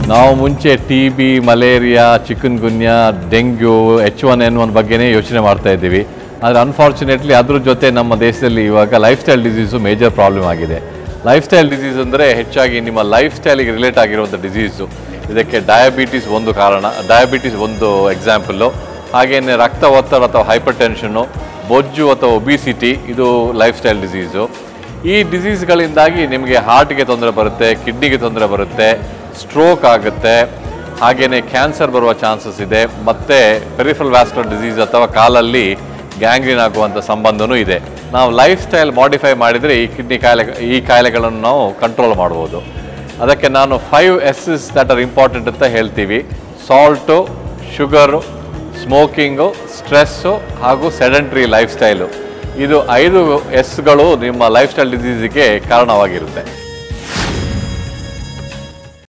ನಾವು ಮುಂಚೆ T B malaria chikungunya dengue H one N one ಬಗ್ಗೆನೇ ಯೋಚನೆ ಮಾಡ್ತಾ ಇದ್ದೀವಿ ಆದರೆ ಅನ್ಫಾರ್ಚುನೇಟ್ಲಿ ಅದ್ರ ಜೊತೆ ನಮ್ಮ ದೇಶದಲ್ಲಿ ಇವಾಗ lifestyle disease major problem ಆಗಿದೆ ಲೈಫ್ ಸ್ಟೈಲ್ ಡಿಸೀಸ್ ಅಂದರೆ ಹೆಚ್ಚಾಗಿ ನಿಮ್ಮ ಲೈಫ್ ಸ್ಟೈಲಿಗೆ ರಿಲೇಟ್ ಆಗಿರುವಂಥ ಡಿಸೀಸು ಇದಕ್ಕೆ ಡಯಾಬಿಟಿಸ್ ಒಂದು ಕಾರಣ ಡಯಾಬಿಟಿಸ್ ಒಂದು ಎಕ್ಸಾಂಪಲ್ಲು ಹಾಗೆಯೇ ರಕ್ತ ಒತ್ತಡ ಅಥವಾ ಹೈಪರ್ ಟೆನ್ಷನ್ನು ಬೊಜ್ಜು ಅಥವಾ ಒಬಿಸಿಟಿ ಇದು ಲೈಫ್ ಸ್ಟೈಲ್ ಡಿಸೀಸು ಈ ಡಿಸೀಸ್ಗಳಿಂದಾಗಿ ನಿಮಗೆ ಹಾರ್ಟ್ಗೆ ತೊಂದರೆ ಬರುತ್ತೆ ಕಿಡ್ನಿಗೆ ತೊಂದರೆ ಬರುತ್ತೆ ಸ್ಟ್ರೋಕ್ ಆಗುತ್ತೆ ಹಾಗೆಯೇ ಕ್ಯಾನ್ಸರ್ ಬರುವ ಚಾನ್ಸಸ್ ಇದೆ ಮತ್ತು ಪೆರಿಫಲ್ ವ್ಯಾಸ್ಕುಲರ್ ಡಿಸೀಸ್ ಅಥವಾ ಕಾಲಲ್ಲಿ ಗ್ಯಾಂಗ್ರೀನ್ ಆಗುವಂಥ ಸಂಬಂಧನೂ ಇದೆ ನಾವು ಲೈಫ್ ಸ್ಟೈಲ್ ಮಾಡಿಫೈ ಮಾಡಿದರೆ ಈ ಕಿಡ್ನಿ ಕಾಯಿಲೆ ಈ ಕಾಯಿಲೆಗಳನ್ನು ನಾವು ಕಂಟ್ರೋಲ್ ಮಾಡ್ಬೋದು ಅದಕ್ಕೆ ನಾನು five S's that are important ಅಂತ ಹೇಳ್ತೀವಿ ಸಾಲ್ಟು ಶುಗರು ಸ್ಮೋಕಿಂಗು ಸ್ಟ್ರೆಸ್ಸು ಹಾಗೂ ಸೆಡೆಂಟ್ರಿ ಲೈಫ್ ಸ್ಟೈಲು ಇದು ಐದು ಎಸ್ಗಳು ನಿಮ್ಮ ಲೈಫ್ ಸ್ಟೈಲ್ ಡಿಸೀಸಿಗೆ ಕಾರಣವಾಗಿರುತ್ತೆ